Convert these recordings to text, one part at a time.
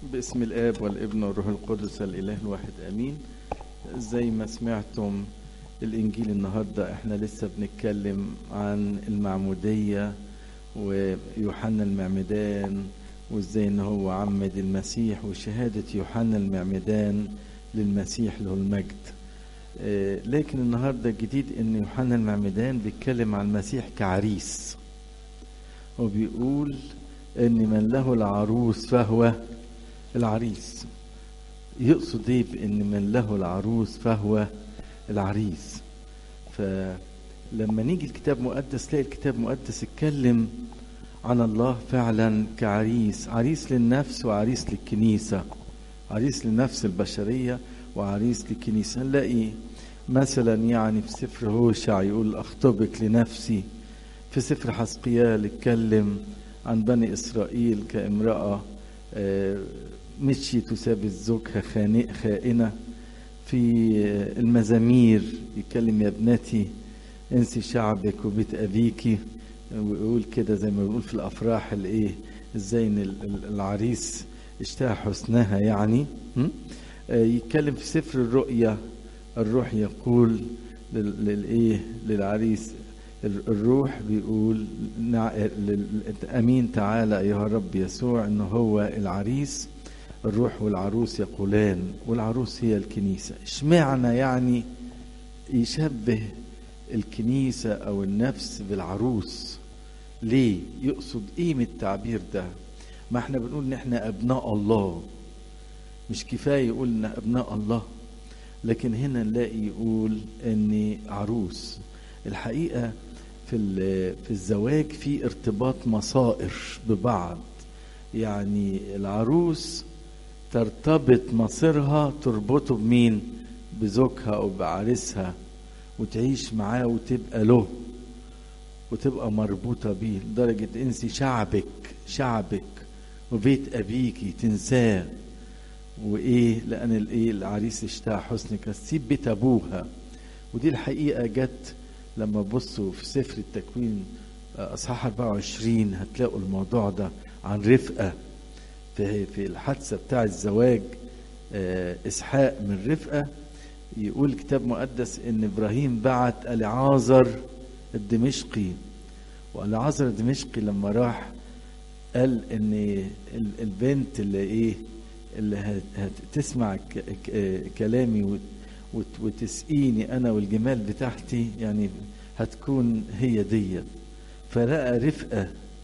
باسم الاب والابن والروح القدس الاله الواحد امين زي ما سمعتم الانجيل النهارده احنا لسه بنتكلم عن المعموديه ويوحنا المعمدان وازاي ان هو عمد المسيح وشهاده يوحنا المعمدان للمسيح له المجد آه، لكن النهارده الجديد ان يوحنا المعمدان بيتكلم عن المسيح كعريس وبيقول ان من له العروس فهو العريس يقصد ايه بان من له العروس فهو العريس فلما نيجي الكتاب المقدس تلاقي الكتاب المقدس اتكلم عن الله فعلا كعريس عريس للنفس وعريس للكنيسة عريس للنفس البشرية وعريس للكنيسة نلاقي مثلا يعني في سفر هوشع يقول أخطبك لنفسي في سفر حسقيال اتكلم عن بني إسرائيل كامرأة آه، مشيت وسابت زوجها خانق خائنة في آه، المزامير يتكلم يا ابنتي انسي شعبك وبيت أبيكي ويقول كده زي ما بيقول في الأفراح الإيه إزاي إن ال- ال- العريس اشتهى حسنها يعني م? آه، يتكلم في سفر الرؤيا الروح يقول لل- للإيه للعريس ال- الروح بيقول نع- لل- امين تعالى ايها الرب يسوع ان هو العريس الروح والعروس يقولان والعروس هي الكنيسه اشمعنى يعني يشبه الكنيسه او النفس بالعروس ليه يقصد ايه من التعبير ده ما احنا بنقول ان احنا ابناء الله مش كفايه يقول ان ابناء الله لكن هنا نلاقي يقول اني عروس الحقيقه في ال- في الزواج في ارتباط مصائر ببعض يعني العروس ترتبط مصيرها تربطه بمين بزوجها او بعريسها وتعيش معاه وتبقى له وتبقى مربوطة بيه لدرجة انسي شعبك شعبك وبيت ابيكي تنساه وايه لان الايه العريس اشتهى حسنك تسيب بيت ابوها ودي الحقيقه جت لما بصوا في سفر التكوين آه، اصحاح 24 هتلاقوا الموضوع ده عن رفقه في في الحادثه بتاع الزواج آه، اسحاق من رفقه يقول الكتاب المقدس ان ابراهيم بعت العازر الدمشقي والعازر الدمشقي لما راح قال ان ال- البنت اللي ايه اللي هت- هتسمع ك- ك- كلامي وت- وت- وتسقيني انا والجمال بتاعتي يعني هتكون هي ديت فلقى رفقه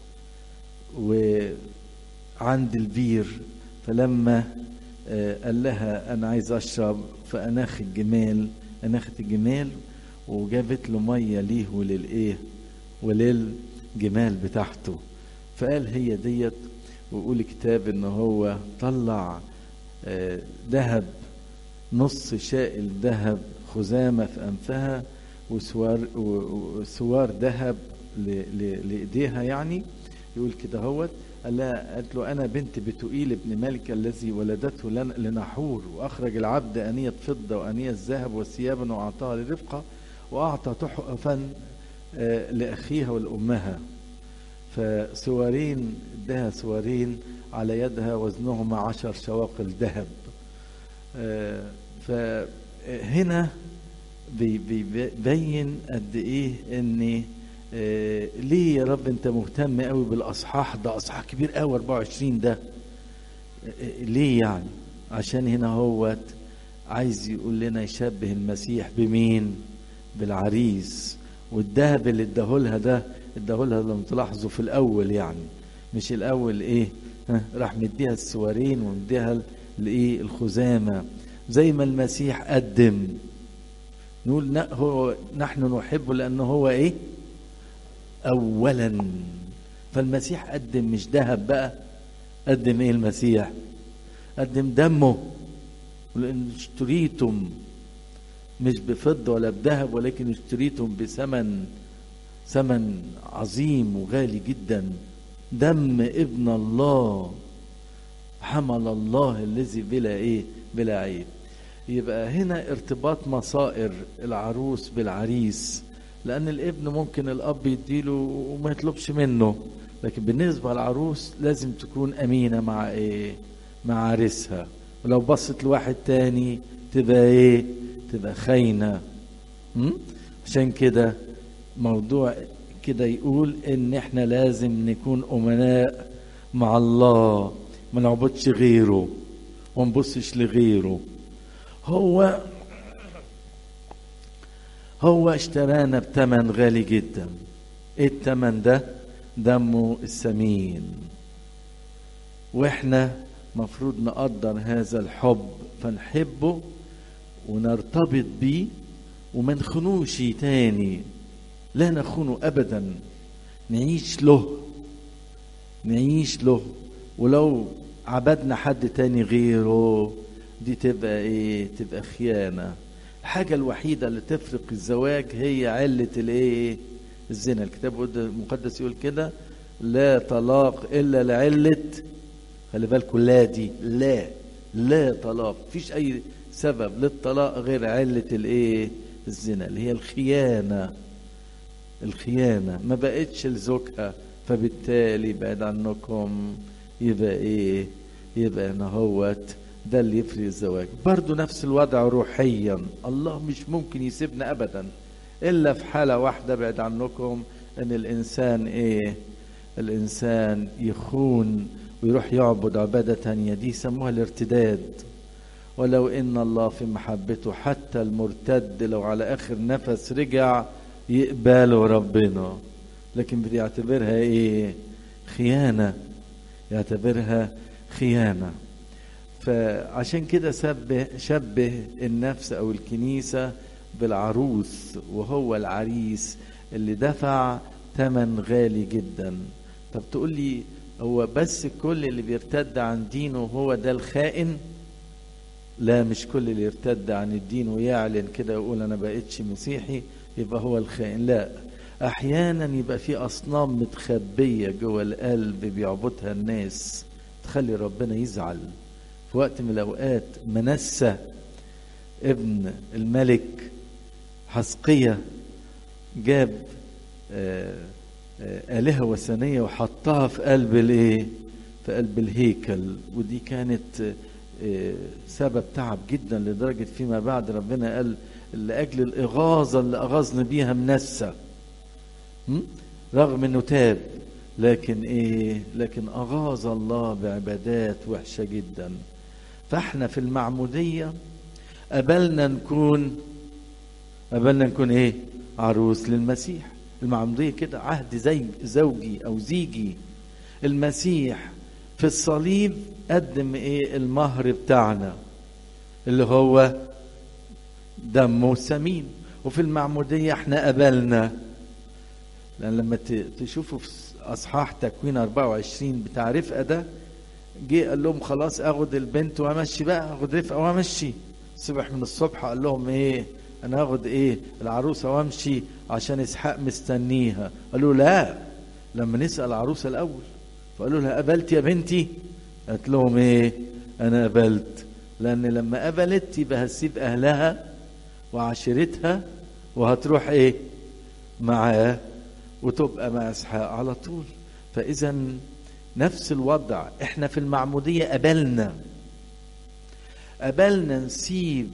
وعند البير فلما آه، قال لها انا عايز اشرب فاناخ الجمال اناخت الجمال وجابت له ميه ليه وللايه وللجمال بتاعته فقال هي ديت ويقول الكتاب ان هو طلع آه، ذهب نص شائل ذهب خزامه في انفها وسوار و- وسوار ذهب ل- ل- لايديها يعني يقول كده هوت قال لها قالت له انا بنت بتوئيل ابن ملك الذي ولدته لن- لنحور واخرج العبد انيه فضه وانيه ذهب وثيابا واعطاها لرفقه واعطى تحفا آه، لاخيها ولامها فسوارين ادها سوارين على يدها وزنهما عشر شواقل ذهب آه، فهنا بي- بيبين قد ايه ان آه، ليه يا رب انت مهتم قوي بالاصحاح ده اصحاح كبير قوي 24 ده آه، ليه يعني عشان هنا هو عايز يقول لنا يشبه المسيح بمين بالعريس والذهب اللي اداهولها ده اداهولها لما تلاحظوا في الاول يعني مش الاول ايه ها، راح مديها السوارين ومديها الايه الخزامه زي ما المسيح قدم نقول ن- هو نحن نحبه لانه هو ايه اولا فالمسيح قدم مش ذهب بقى قدم ايه المسيح قدم دمه لان اشتريتم مش بفضه ولا بذهب ولكن اشتريتم بثمن ثمن عظيم وغالي جدا دم ابن الله حمل الله الذي بلا ايه بلا عيب يبقى هنا ارتباط مصائر العروس بالعريس لان الابن ممكن الاب يديله وما يطلبش منه لكن بالنسبه للعروس لازم تكون امينه مع ايه مع عريسها ولو بصت لواحد تاني تبقى ايه تبقى خاينة م? عشان كده موضوع كده يقول ان احنا لازم نكون امناء مع الله ما نعبدش غيره وما نبصش لغيره هو هو اشترانا بثمن غالي جدا ايه الثمن ده دمه الثمين واحنا مفروض نقدر هذا الحب فنحبه ونرتبط بيه وما نخنوش تاني لا نخونه ابدا نعيش له نعيش له ولو عبدنا حد تاني غيره دي تبقى ايه تبقى خيانه الحاجه الوحيده اللي تفرق الزواج هي عله الايه الزنا الكتاب المقدس يقول كده لا طلاق الا لعله خلي بالكم لا دي لا لا طلاق مفيش اي سبب للطلاق غير عله الايه الزنا اللي هي الخيانه الخيانه ما بقتش لزوجها فبالتالي بعد عنكم يبقى ايه يبقى نهوت ده اللي يفرق الزواج برضو نفس الوضع روحيا الله مش ممكن يسيبنا ابدا الا في حاله واحده بعد عنكم ان الانسان ايه الانسان يخون ويروح يعبد عباده تانية دي يسموها الارتداد ولو ان الله في محبته حتى المرتد لو على اخر نفس رجع يقبله ربنا لكن بيعتبرها ايه خيانه يعتبرها خيانه فعشان كده شبه شبه النفس او الكنيسه بالعروس وهو العريس اللي دفع ثمن غالي جدا طب تقول لي هو بس كل اللي بيرتد عن دينه هو ده الخائن لا مش كل اللي يرتد عن الدين ويعلن كده يقول انا بقيتش مسيحي يبقى هو الخائن لا احيانا يبقى في اصنام متخبيه جوه القلب بيعبدها الناس تخلي ربنا يزعل في وقت من الاوقات منسى ابن الملك حسقية جاب آلهة وثنية وحطها في قلب الايه في قلب الهيكل ودي كانت سبب تعب جدا لدرجة فيما بعد ربنا قال لأجل الإغاظة اللي أغاظنا بيها منسى رغم انه تاب لكن ايه لكن اغاظ الله بعبادات وحشه جدا فاحنا في المعموديه قبلنا نكون قبلنا نكون ايه عروس للمسيح المعموديه كده عهد زي زوجي او زيجي المسيح في الصليب قدم ايه المهر بتاعنا اللي هو دمه ثمين وفي المعموديه احنا قبلنا لان لما تشوفوا في اصحاح تكوين 24 بتاع رفقه ده جه قال لهم خلاص اخد البنت وامشي بقى اخد رفقه وامشي صبح من الصبح قال لهم ايه انا هاخد ايه العروسه وامشي عشان اسحاق مستنيها قالوا لا لما نسال العروسه الاول فقالوا لها قبلت يا بنتي قالت لهم ايه انا قبلت لان لما قبلت يبقى هتسيب اهلها وعشيرتها وهتروح ايه معاه وتبقى مع اسحاق على طول فاذا نفس الوضع احنا في المعموديه قبلنا قبلنا نسيب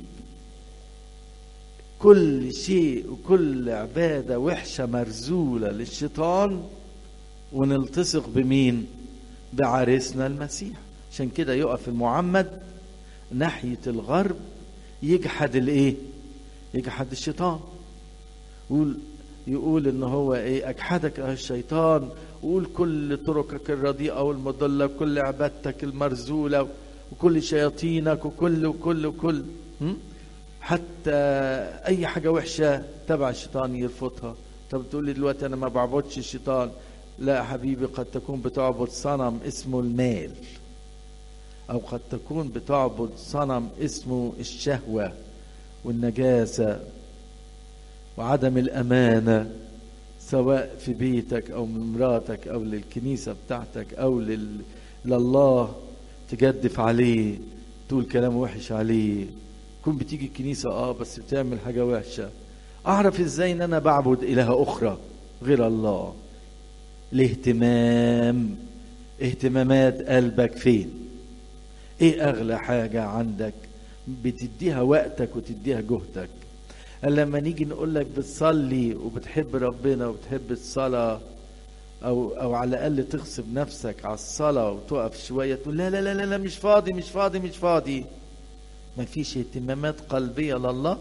كل شيء وكل عباده وحشه مرزوله للشيطان ونلتصق بمين بعريسنا المسيح عشان كده يقف المعمد ناحيه الغرب يجحد الايه يجحد الشيطان يقول يقول ان هو ايه اجحدك الشيطان وقول كل طرقك الرديئه والمضله كل عبادتك المرزوله وكل شياطينك وكل وكل وكل حتى اي حاجه وحشه تبع الشيطان يرفضها طب تقول لي دلوقتي انا ما بعبدش الشيطان لا يا حبيبي قد تكون بتعبد صنم اسمه المال او قد تكون بتعبد صنم اسمه الشهوه والنجاسه وعدم الامانه سواء في بيتك او من مراتك او للكنيسه بتاعتك او لل... لله تجدف عليه تقول كلام وحش عليه تكون بتيجي الكنيسه اه بس بتعمل حاجه وحشه اعرف ازاي ان انا بعبد اله اخرى غير الله الاهتمام اهتمامات قلبك فين ايه اغلى حاجة عندك بتديها وقتك وتديها جهدك لما نيجي نقول لك بتصلي وبتحب ربنا وبتحب الصلاة او او على الاقل تغصب نفسك على الصلاة وتقف شوية تقول لا لا لا لا, لا مش فاضي مش فاضي مش فاضي مفيش اهتمامات قلبية لله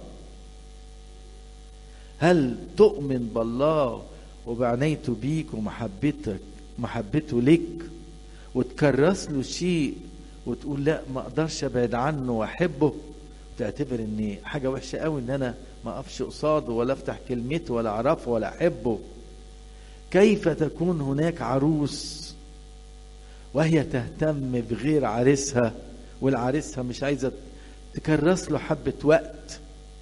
هل تؤمن بالله وبعنايته بيك ومحبتك محبته لك وتكرس له شيء وتقول لا ما اقدرش ابعد عنه واحبه تعتبر ان حاجه وحشه قوي ان انا ما اقفش قصاده ولا افتح كلمته ولا اعرفه ولا احبه كيف تكون هناك عروس وهي تهتم بغير عريسها والعريسها مش عايزه تكرس له حبه وقت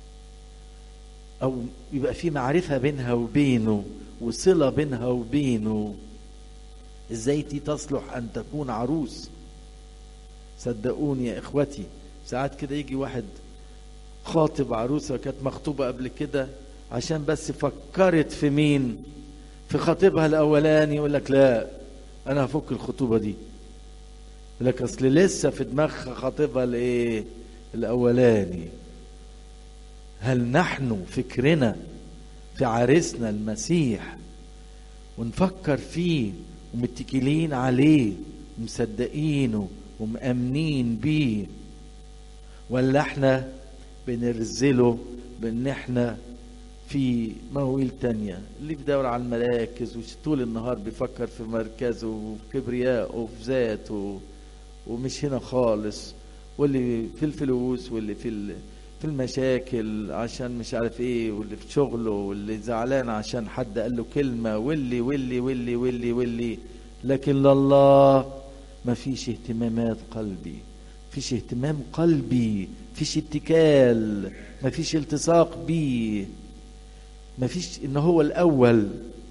او يبقى في معرفه بينها وبينه وصله بينها وبينه ازاي دي تصلح ان تكون عروس صدقوني يا اخوتي ساعات كده يجي واحد خاطب عروسه كانت مخطوبه قبل كده عشان بس فكرت في مين في خطيبها الاولاني يقول لك لا انا هفك الخطوبه دي يقول لك اصل لسه في دماغها خطيبها الايه الاولاني هل نحن فكرنا في عريسنا المسيح ونفكر فيه ومتكلين عليه ومصدقينه ومأمنين بيه ولا احنا بنرزله بان احنا في مواويل تانية اللي بيدور على المراكز وطول النهار بيفكر في مركزه وفي كبريائه وفي ذاته ومش هنا خالص واللي في الفلوس واللي في في المشاكل عشان مش عارف ايه واللي في شغله واللي زعلان عشان حد قال له كلمة واللي واللي واللي واللي واللي لكن لله ما فيش اهتمامات قلبي فيش اهتمام قلبي فيش اتكال ما فيش التصاق بيه ما فيش ان هو الاول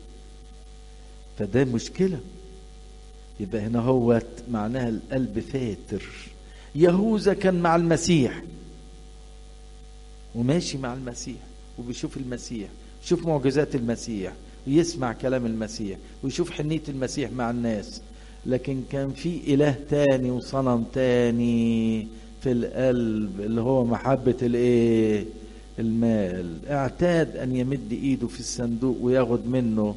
فده مشكلة يبقى هنا هو معناها القلب فاتر يهوذا كان مع المسيح وماشي مع المسيح وبيشوف المسيح يشوف معجزات المسيح ويسمع كلام المسيح ويشوف حنية المسيح مع الناس لكن كان في إله تاني وصنم تاني في القلب اللي هو محبة الايه المال اعتاد ان يمد ايده في الصندوق وياخد منه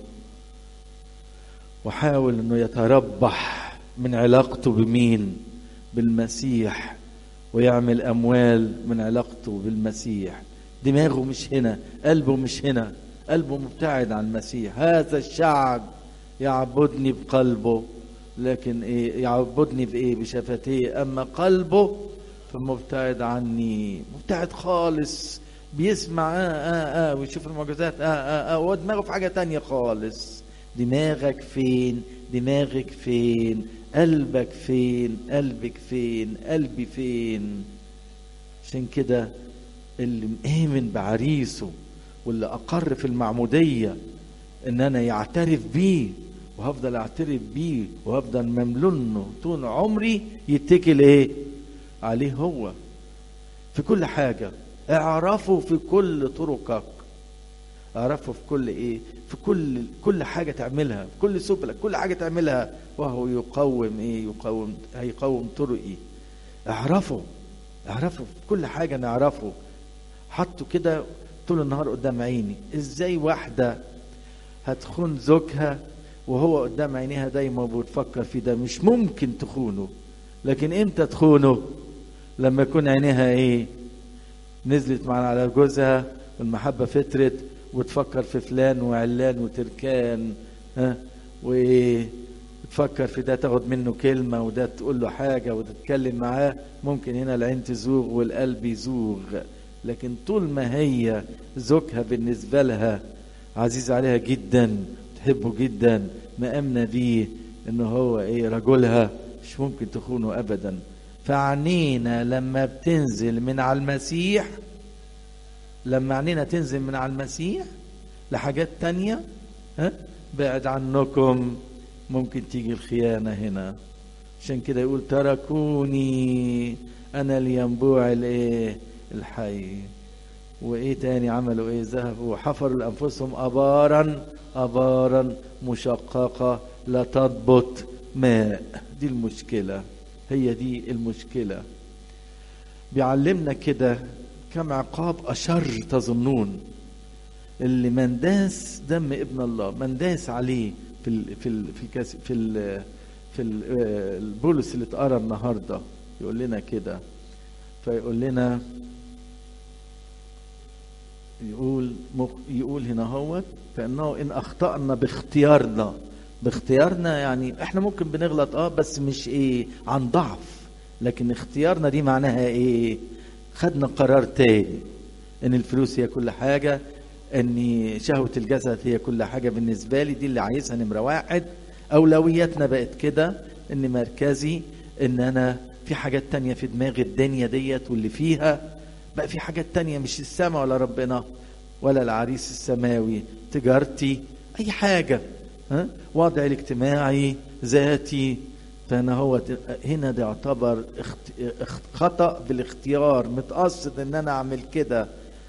وحاول انه يتربح من علاقته بمين بالمسيح ويعمل اموال من علاقته بالمسيح دماغه مش هنا قلبه مش هنا قلبه مبتعد عن المسيح هذا الشعب يعبدني بقلبه لكن ايه يعبدني بايه بشفتيه اما قلبه فمبتعد عني مبتعد خالص بيسمع اه اه اه ويشوف المعجزات اه اه اه هو دماغه في حاجه تانية خالص دماغك فين دماغك فين قلبك فين قلبك فين قلبي فين عشان كده اللي مآمن بعريسه واللي أقر في المعمودية إن أنا يعترف بيه وهفضل أعترف بيه وهفضل مملونه طول عمري يتكل إيه؟ عليه هو في كل حاجة اعرفه في كل طرقك اعرفه في كل ايه في كل كل حاجة تعملها في كل سبلك كل حاجة تعملها وهو يقوم ايه يقوم هيقوم طرقي اعرفه اعرفه في كل حاجة نعرفه حطه كده طول النهار قدام عيني ازاي واحدة هتخون زوجها وهو قدام عينيها دايما بتفكر في ده مش ممكن تخونه لكن امتى تخونه لما يكون عينيها ايه نزلت معنا على جوزها والمحبة فترت وتفكر في فلان وعلان وتركان ها وتفكر في ده تاخد منه كلمة وده تقول له حاجة وتتكلم معاه ممكن هنا العين تزوغ والقلب يزوغ لكن طول ما هي زوجها بالنسبة لها عزيز عليها جدا تحبه جدا مأمنة بيه ان هو ايه رجلها مش ممكن تخونه ابدا فعنينا لما بتنزل من على المسيح لما عنينا تنزل من على المسيح لحاجات تانية ها بعد عنكم ممكن تيجي الخيانة هنا عشان كده يقول تركوني أنا الينبوع الإيه الحي وإيه تاني عملوا إيه ذهبوا وحفروا لأنفسهم أبارا أبارا مشققة لا تضبط ماء دي المشكلة هي دي المشكلة بيعلمنا كده كم عقاب أشر تظنون اللي من داس دم ابن الله من داس عليه في ال في ال في الكاس في ال في ال البولس اللي اتقرا النهارده يقول لنا كده فيقول لنا يقول يقول هنا هو فانه ان اخطانا باختيارنا باختيارنا يعني احنا ممكن بنغلط اه بس مش ايه عن ضعف لكن اختيارنا دي معناها ايه خدنا قرار تاني ان الفلوس هي كل حاجه ان شهوه الجسد هي كل حاجه بالنسبه لي دي اللي عايزها نمره واحد اولوياتنا بقت كده ان مركزي ان انا في حاجات تانية في دماغي الدنيا ديت واللي فيها بقى في حاجات تانية مش السماء ولا ربنا ولا العريس السماوي تجارتي اي حاجة ها وضعي الاجتماعي ذاتي فانا هو هنا ده يعتبر خطأ بالاختيار متقصد ان انا اعمل كده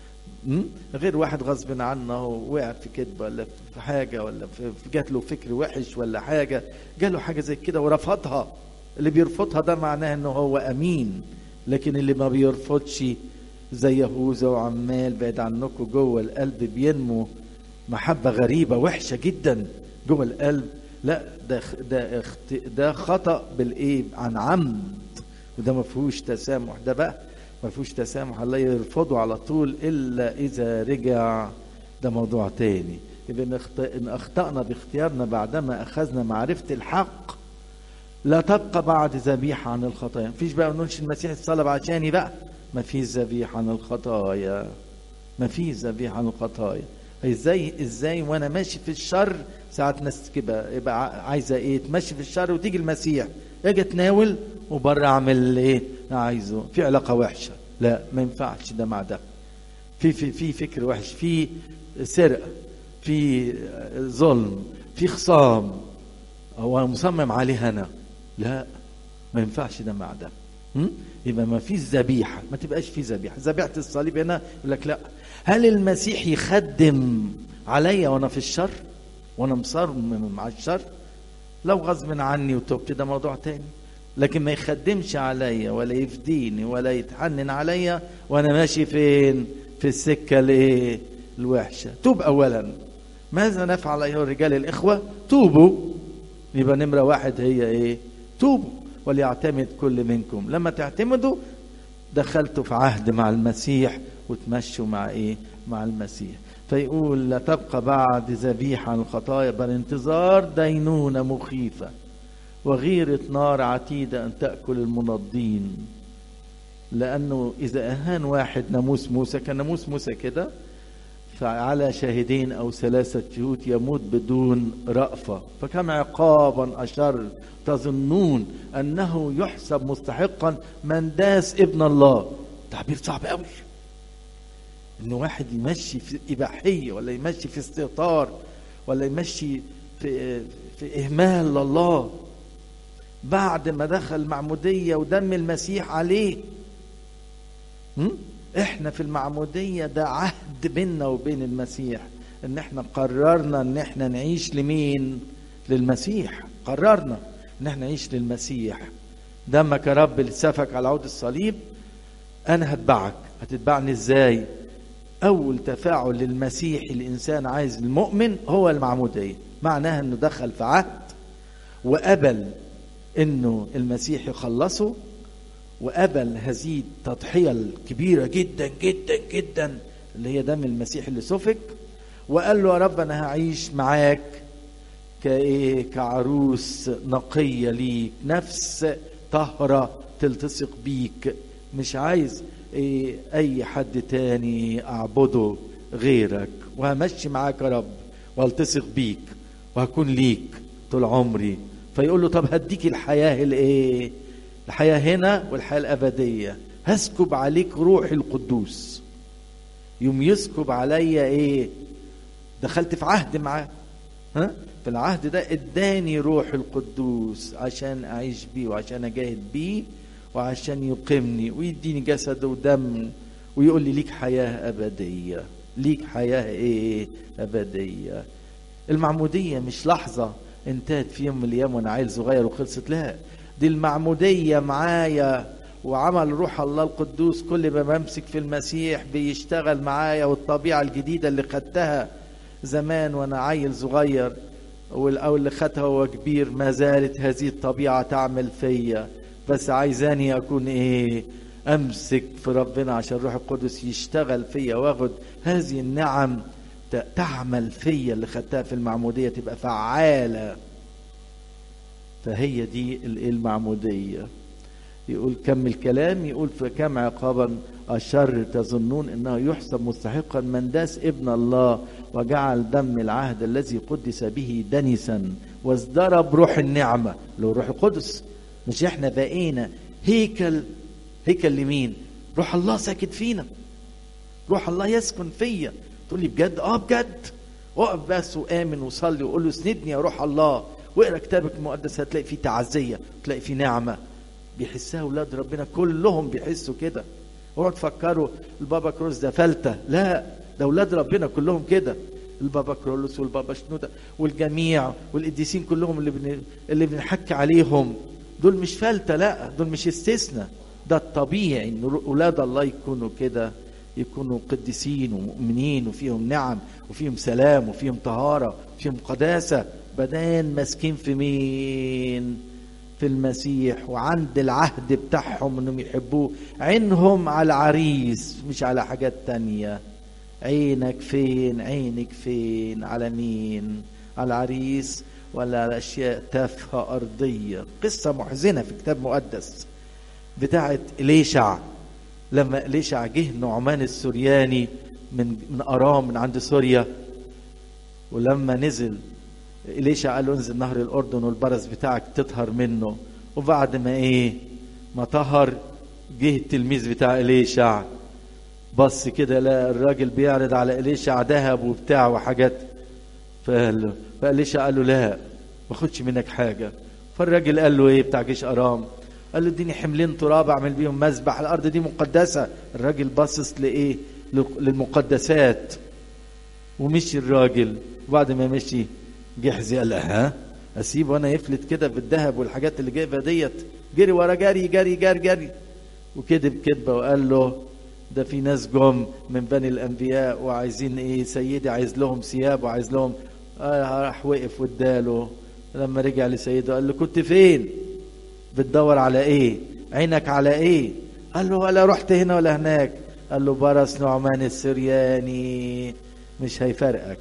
غير واحد غصب عنه وقع في كذبه ولا في حاجه ولا في جات له فكر وحش ولا حاجه جاله حاجه زي كده ورفضها اللي بيرفضها ده معناه انه هو امين لكن اللي ما بيرفضش زي يهوذا وعمال بعيد عنكم جوه القلب بينمو محبه غريبه وحشه جدا جوه القلب لا ده ده ده خطا بالايه عن عمد وده ما فيهوش تسامح ده بقى ما فيهوش تسامح الله يرفضه على طول الا اذا رجع ده موضوع تاني يبقى ان اخطانا باختيارنا بعدما اخذنا معرفه الحق لا تبقى بعد ذبيحه عن الخطايا مفيش بقى نقولش المسيح اتصلب عشاني بقى ما فيش ذبيحه عن الخطايا ما فيش ذبيحه عن الخطايا ازاي ازاي وانا ماشي في الشر ساعات ناس كده يبقى عايزه ايه تمشي في الشر وتيجي المسيح اجي اتناول وبره اعمل ايه عايزه في علاقه وحشه لا ما ينفعش ده مع ده في في في فكر وحش في سرقه في ظلم في خصام هو مصمم عليه انا لا ما ينفعش ده مع ده يبقى ما فيش ذبيحه ما تبقاش في ذبيحه ذبيحه الصليب هنا يقول لك لا هل المسيح يخدم عليا وانا في الشر وانا مصمم مع الشر لو غصب عني وتوبت ده موضوع تاني لكن ما يخدمش عليا ولا يفديني ولا يتحنن عليا وانا ماشي فين في السكه الايه الوحشه توب اولا ماذا نفعل ايها الرجال الاخوه توبوا يبقى نمره واحد هي ايه توبوا وليعتمد كل منكم لما تعتمدوا دخلتوا في عهد مع المسيح وتمشوا مع ايه مع المسيح فيقول لا تبقى بعد ذبيحة عن الخطايا بل انتظار دينونة مخيفة وغيرة نار عتيدة أن تأكل المنضين لأنه إذا أهان واحد ناموس موسى كان ناموس موسى كده فعلى شاهدين أو ثلاثة شهود يموت بدون رأفة فكم عقابا أشر تظنون أنه يحسب مستحقا من داس ابن الله تعبير صعب قوي إنه واحد يمشي في إباحية ولا يمشي في استهتار ولا يمشي في في إهمال لله بعد ما دخل معمودية ودم المسيح عليه م? احنا في المعمودية ده عهد بيننا وبين المسيح ان احنا قررنا ان احنا نعيش لمين للمسيح قررنا ان احنا نعيش للمسيح دمك يا رب اللي سفك على عود الصليب انا هتبعك هتتبعني ازاي اول تفاعل للمسيح الانسان عايز المؤمن هو المعمودية معناها انه دخل في عهد وقبل انه المسيح يخلصه وقبل هذه التضحية الكبيرة جدا جدا جدا اللي هي دم المسيح اللي سفك وقال له يا رب أنا هعيش معاك كإيه كعروس نقية ليك نفس طهرة تلتصق بيك مش عايز إيه أي حد تاني أعبده غيرك وهمشي معاك يا رب والتصق بيك وهكون ليك طول عمري فيقول له طب هديك الحياة الايه الحياة هنا والحياة الأبدية هسكب عليك روح القدوس يوم يسكب عليا ايه دخلت في عهد معاه ها في العهد ده اداني روح القدوس عشان اعيش بيه وعشان اجاهد بيه وعشان يقيمني ويديني جسد ودم ويقول لي ليك حياة أبدية ليك حياة ايه أبدية المعمودية مش لحظة انتهت في يوم من الايام وانا عيل صغير وخلصت لا دي المعمودية معايا وعمل روح الله القدوس كل ما بمسك في المسيح بيشتغل معايا والطبيعة الجديدة اللي خدتها زمان وانا عيل صغير او اللي خدها وهو كبير ما زالت هذه الطبيعة تعمل فيا بس عايزاني اكون ايه امسك في ربنا عشان الروح القدس يشتغل فيا واخد هذه النعم تعمل فيا اللي خدتها في المعمودية تبقى فعالة فهي دي المعمودية يقول كم الكلام يقول فكم عقابا الشر تظنون انه يحسب مستحقا من داس ابن الله وجعل دم العهد الذي قدس به دنسا وازدرى بروح النعمه لو روح القدس مش احنا بقينا هيكل هيكل لمين؟ روح الله ساكت فينا روح الله يسكن فيا تقول لي بجد اه بجد اقف بس وامن وصلي وقول له اسندني يا روح الله واقرا كتابك المقدس هتلاقي فيه تعزيه تلاقي فيه نعمه بيحسها اولاد ربنا كلهم بيحسوا كده اوعوا تفكروا البابا كروز ده فلته لا ده اولاد ربنا كلهم كده البابا كرولوس والبابا شنوده والجميع والقديسين كلهم اللي بن... اللي بنحكي عليهم دول مش فلته لا دول مش استثناء ده الطبيعي ان اولاد الله يكونوا كده يكونوا قديسين ومؤمنين وفيهم نعم وفيهم سلام وفيهم طهاره وفيهم قداسه بدان ماسكين في مين في المسيح وعند العهد بتاعهم انهم يحبوه عينهم على العريس مش على حاجات تانية عينك فين عينك فين على مين على العريس ولا على اشياء تافهه ارضيه قصه محزنه في كتاب مقدس بتاعه اليشع لما اليشع جه نعمان السورياني من من ارام من عند سوريا ولما نزل إليشا قال له انزل نهر الأردن والبرص بتاعك تطهر منه وبعد ما إيه ما طهر جه التلميذ بتاع إليشع بص كده لا الراجل بيعرض على إليشع ذهب وبتاع وحاجات فقال له فإليشع قال له لا ما خدش منك حاجة فالراجل قال له إيه بتاع جيش أرام قال له اديني حملين تراب اعمل بيهم مذبح الارض دي مقدسه الراجل باصص لايه للمقدسات ومشي الراجل وبعد ما مشي جحزي قال ها اسيب وانا يفلت كده بالذهب والحاجات اللي جايبها ديت جري ورا جري جري جري جري وكذب كذبه وقال له ده في ناس جم من بني الانبياء وعايزين ايه سيدي عايز لهم ثياب وعايز لهم آه راح وقف واداله لما رجع لسيده قال له كنت فين بتدور على ايه عينك على ايه قال له ولا رحت هنا ولا هناك قال له برس نعمان السرياني مش هيفرقك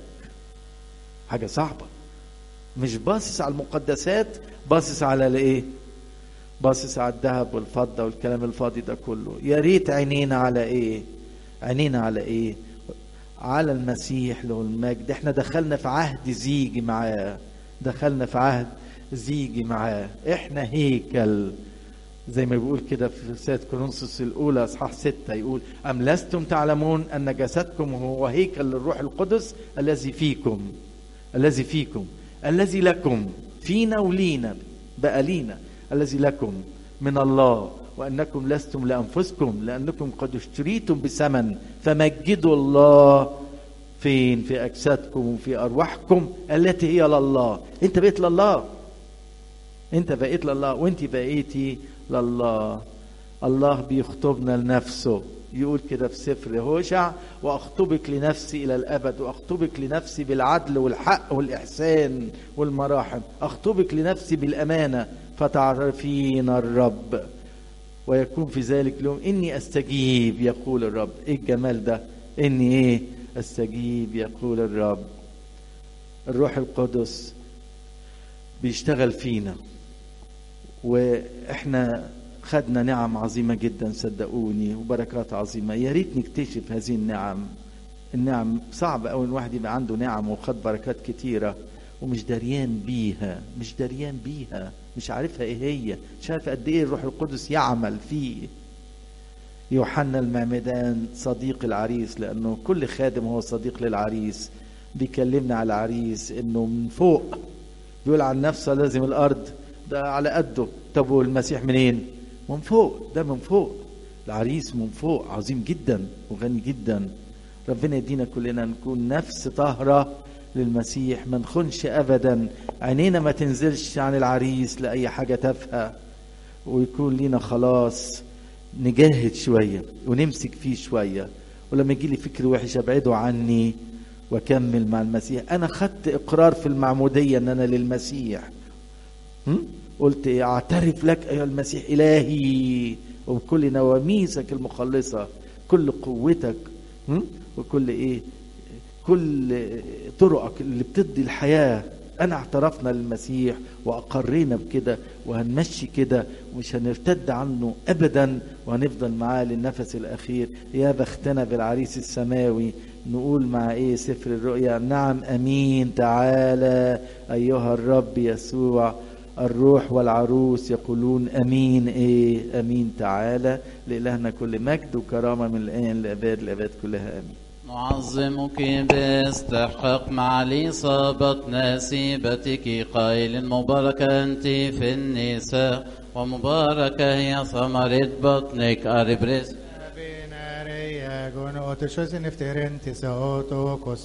حاجه صعبه مش باصص على المقدسات باصص على الايه باصص على الذهب والفضه والكلام الفاضي ده كله يا ريت عينينا على ايه عينينا على ايه على المسيح له المجد احنا دخلنا في عهد زيجي معاه دخلنا في عهد زيجي معاه احنا هيكل زي ما بيقول كده في رسالة كورنثوس الأولى إصحاح ستة يقول أم لستم تعلمون أن جسدكم هو هيكل للروح القدس الذي فيكم الذي فيكم الذي لكم فينا ولينا بقى لينا الذي لكم من الله وأنكم لستم لأنفسكم لأنكم قد اشتريتم بثمن فمجدوا الله فين في أجسادكم وفي أرواحكم التي هي لله أنت بقيت لله أنت بقيت لله وأنت بقيتي لله الله بيخطبنا لنفسه يقول كده في سفر هوشع واخطبك لنفسي الى الابد واخطبك لنفسي بالعدل والحق والاحسان والمراحم اخطبك لنفسي بالامانه فتعرفين الرب ويكون في ذلك اليوم اني استجيب يقول الرب ايه الجمال ده اني ايه استجيب يقول الرب الروح القدس بيشتغل فينا واحنا خدنا نعم عظيمة جدا صدقوني وبركات عظيمة يا ريت نكتشف هذه النعم النعم صعب أوي الواحد يبقى عنده نعم وخد بركات كتيرة ومش دريان بيها مش دريان بيها مش عارفها ايه هي مش عارف قد ايه الروح القدس يعمل فيه يوحنا المعمدان صديق العريس لانه كل خادم هو صديق للعريس بيكلمنا على العريس انه من فوق بيقول عن نفسه لازم الارض ده على قده طب والمسيح منين من فوق ده من فوق العريس من فوق عظيم جدا وغني جدا ربنا يدينا كلنا نكون نفس طاهرة للمسيح ما نخونش أبدا عينينا ما تنزلش عن العريس لأي حاجة تافهة ويكون لينا خلاص نجاهد شوية ونمسك فيه شوية ولما يجي لي فكر وحش ابعده عني واكمل مع المسيح انا خدت اقرار في المعمودية ان انا للمسيح هم؟ قلت إيه؟ اعترف لك ايها المسيح الهي وبكل نواميسك المخلصة كل قوتك هم؟ وكل ايه كل طرقك اللي بتدي الحياة أنا اعترفنا للمسيح وأقرينا بكده وهنمشي كده ومش هنرتد عنه أبدا وهنفضل معاه للنفس الأخير يا بختنا بالعريس السماوي نقول مع إيه سفر الرؤيا نعم أمين تعالى أيها الرب يسوع الروح والعروس يقولون امين ايه امين تعالى لالهنا كل مجد وكرامه من الان لاباد الاباد كلها امين نعظمك باستحقاق معالي صابت نسيبتك قائل مباركة أنت في النساء ومباركة هي ثمرة بطنك أربرس Binariya gun otushosin iftirin tisautu